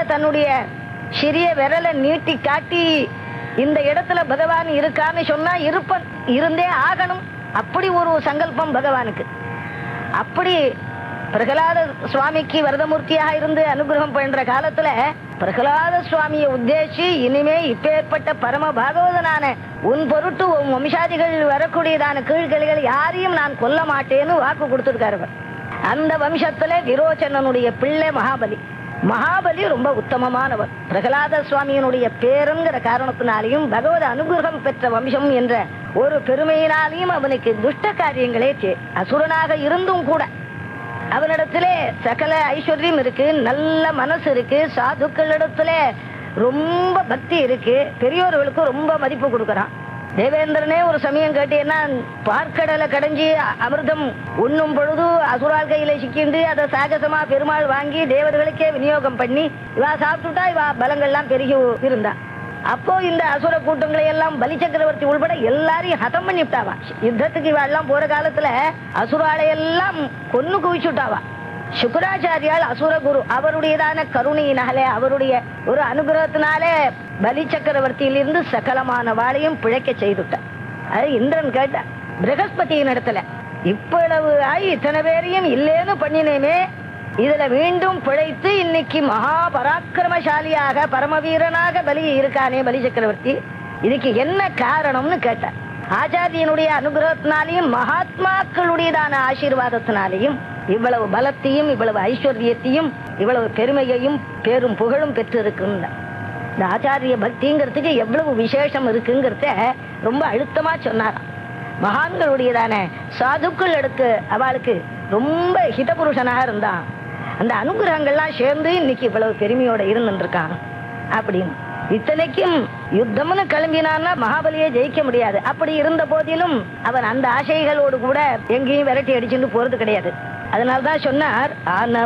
தன்னுடைய சிறிய விரலை நீட்டி காட்டி இந்த இடத்துல பகவான் இருக்கான்னு சொன்னா இருப்பன் இருந்தே ஆகணும் அப்படி ஒரு சங்கல்பம் பகவானுக்கு அப்படி பிரகலாத சுவாமிக்கு வரதமூர்த்தியாக இருந்து அனுகிரகம் பண்ற காலத்துல பிரகலாத சுவாமியை உத்தேசி இனிமே இப்பேற்பட்ட பரம பாகவதனான உன் பொருட்டு உன் வம்சாதிகள் வரக்கூடியதான கீழ்கழிகள் யாரையும் நான் கொல்ல மாட்டேன்னு வாக்கு கொடுத்திருக்காரு அவர். அந்த வம்சத்துல விரோச்சனனுடைய பிள்ளை மகாபலி மகாபலி ரொம்ப உத்தமமானவர் பிரகலாத சுவாமியினுடைய பேருங்கிற காரணத்தினாலையும் பகவத அனுகிரகம் பெற்ற வம்சம் என்ற ஒரு பெருமையினாலையும் அவனுக்கு துஷ்ட காரியங்களே செய்- அசுரனாக இருந்தும் கூட அவனிடத்திலே சகல ஐஸ்வர்யம் இருக்கு நல்ல மனசு இருக்கு சாதுக்களிடத்துல ரொம்ப பக்தி இருக்கு பெரியோர்களுக்கு ரொம்ப மதிப்பு கொடுக்கறான் தேவேந்திரனே ஒரு சமயம் கேட்டீங்கன்னா பார்க்கடலை கடைஞ்சி அ- அமிர்தம் உண்ணும் பொழுது அசுரால் கையில சிக்கிண்டு அதை சாகசமா பெருமாள் வாங்கி தேவர்களுக்கே விநியோகம் பண்ணி இவா சாப்பிட்டுட்டா இவா பலங்கள்லாம் பெருகி இருந்தா அப்போ இந்த அசுர கூட்டங்களை எல்லாம் பலி சக்கரவர்த்தி உள்பட எல்லாரையும் ஹதம் பண்ணி விட்டாவா யுத்தத்துக்கு இவ எல்லாம் போற காலத்துல அசுராலை எல்லாம் கொன்னு குவிச்சுட்டாவா சுக்கராச்சாரியால் அசுர குரு அவருடையதான கருணையினாலே அவருடைய ஒரு அனுகிரகத்தினாலே பலி சக்கரவர்த்தியிலிருந்து சகலமான வாளையும் பிழைக்க செய்துட்டார் அது இந்திரன் கேட்ட பிரகஸ்பதியின் இடத்துல இவ்வளவு ஆகி இத்தனை பேரையும் இல்லேன்னு பண்ணினேமே இதுல மீண்டும் பிழைத்து இன்னைக்கு மகா பராக்கிரமசாலியாக பரமவீரனாக பலி இருக்கானே பலி சக்கரவர்த்தி இதுக்கு என்ன காரணம்னு கேட்டார் ஆச்சாரியனுடைய அனுகிரகத்தினாலையும் மகாத்மாக்களுடையதான ஆசீர்வாதத்தினாலையும் இவ்வளவு பலத்தையும் இவ்வளவு ஐஸ்வர்யத்தையும் இவ்வளவு பெருமையையும் பேரும் புகழும் பெற்று இருக்குன்னு இந்த ஆச்சாரிய பக்திங்கிறதுக்கு எவ்வளவு விசேஷம் இருக்குங்கிறத ரொம்ப அழுத்தமா சொன்னாராம் மகான்களுடையதான சாதுக்கள் எடுத்து அவளுக்கு ரொம்ப ஹிதபுருஷனாக இருந்தான் அந்த அனுகிரகங்கள்லாம் சேர்ந்து இன்னைக்கு இவ்வளவு பெருமையோட இருந்துருக்கான் அப்படின்னு இத்தனைக்கும் யுத்தம்னு கிளம்பினான்னா மகாபலியை ஜெயிக்க முடியாது அப்படி இருந்த போதிலும் அவன் அந்த ஆசைகளோடு கூட எங்கேயும் விரட்டி அடிச்சுட்டு போறது கிடையாது அதனால்தான் சொன்னார் ஆன